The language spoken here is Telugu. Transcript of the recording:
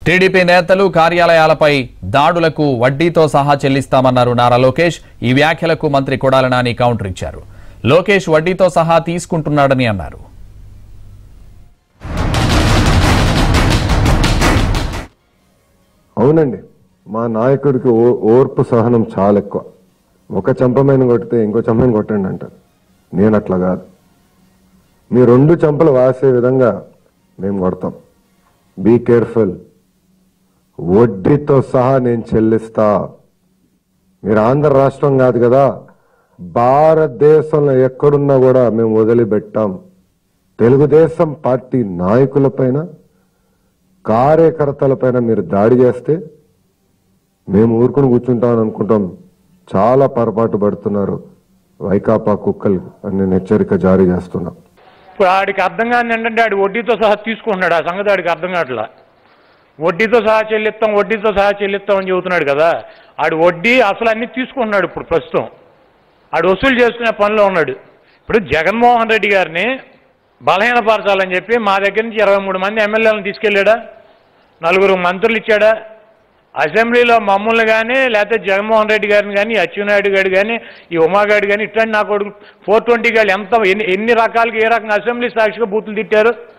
టీడీపీ నేతలు కార్యాలయాలపై దాడులకు వడ్డీతో సహా చెల్లిస్తామన్నారు నారా లోకేష్ ఈ వ్యాఖ్యలకు మంత్రి కొడాల నాని కౌంటర్ ఇచ్చారు లోకేష్ వడ్డీతో సహా తీసుకుంటున్నాడని అన్నారు అవునండి మా నాయకుడికి ఓ ఓర్పు సహనం చాలా ఎక్కువ ఒక చంపమైన కొడితే ఇంకో చంపమైన కొట్టండి అంటారు నేను అట్లా కాదు మీ రెండు చంపలు వాసే విధంగా మేము కొడతాం బీ కేర్ఫుల్ వడ్డీతో సహా నేను చెల్లిస్తా మీరు ఆంధ్ర రాష్ట్రం కాదు కదా భారతదేశంలో ఎక్కడున్నా కూడా మేము వదిలిపెట్టాం తెలుగుదేశం పార్టీ నాయకులపైన కార్యకర్తలపైన మీరు దాడి చేస్తే మేము ఊరుకుని కూర్చుంటామని అనుకుంటాం చాలా పొరపాటు పడుతున్నారు వైకాపా కుక్కలు అని నేను హెచ్చరిక జారీ చేస్తున్నా ఇప్పుడు ఆడికి అర్థం కాని ఏంటంటే ఆడు వడ్డీతో సహా తీసుకుంటున్నాడు ఆ సంగతి ఆడికి అర్థం కావట్లా వడ్డీతో సహా చెల్లిస్తాం వడ్డీతో సహా చెల్లిస్తాం అని చెబుతున్నాడు కదా ఆడు వడ్డీ అసలు అన్ని తీసుకుంటున్నాడు ఇప్పుడు ప్రస్తుతం ఆడు వసూలు చేసుకునే పనిలో ఉన్నాడు ఇప్పుడు జగన్మోహన్ రెడ్డి గారిని బలహీనపరచాలని చెప్పి మా దగ్గర నుంచి ఇరవై మూడు మంది ఎమ్మెల్యేలను తీసుకెళ్ళాడా నలుగురు మంత్రులు ఇచ్చాడా అసెంబ్లీలో మమ్మల్ని కానీ లేకపోతే జగన్మోహన్ రెడ్డి గారిని కానీ అచ్చెన్నాయుడు గారు కానీ ఈ ఉమాగాడు కానీ ఇట్లాంటి నా కొడుకు ఫోర్ ట్వంటీ గారు ఎంత ఎన్ని ఎన్ని రకాలుగా ఏ రకంగా అసెంబ్లీ సాక్షిగా బూతులు తిట్టారు